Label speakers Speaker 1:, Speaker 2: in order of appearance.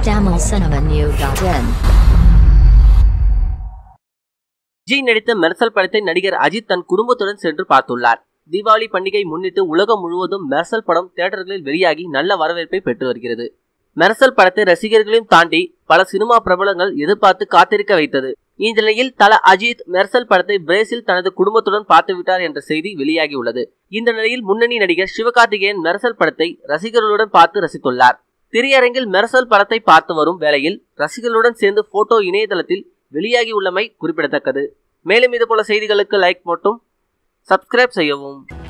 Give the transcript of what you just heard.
Speaker 1: tamilcinemanew.in
Speaker 2: Vijay நடித்த மெர்சல் படத்தை நடிகர் அஜித் தன் குடும்பத்துடன் சென்று பார்த்துள்ளார் தீபாவளி பண்டிகை முன்னிட்டு உலகம் முழுவதும் மெர்சல் படம் தியேட்டர்களில் வெளியாகி நல்ல வரவேற்பை பெற்று வருகிறது மெர்சல் படத்தை ரசிகர்களையும் தாண்டி பல சினிமா பிரபலங்கள் எதிர்பார்த்து காத்திருக்க வைத்தது இந்த நிலையில் தல அஜித் மெர்சல் படத்தை பிரேசில் தனது குடும்பத்துடன் பார்த்துவிட்டார் என்ற செய்தி வெளியாகி உள்ளது இந்த நிலையில் முன்னணி நடிகர் சிவகார்த்திகேயன் மெர்சல் படத்தை ரசிகர்களுடன் பார்த்து ரசித்துள்ளார் திரையரங்கில் மெர்சல் படத்தை பார்த்து வரும் வேளையில் ரசிகர்களுடன் சேர்ந்து போட்டோ இணையதளத்தில் வெளியாகி உள்ளமை குறிப்பிடத்தக்கது மேலும் இதுபோல செய்திகளுக்கு லைக் மட்டும் சப்ஸ்கிரைப் செய்யவும்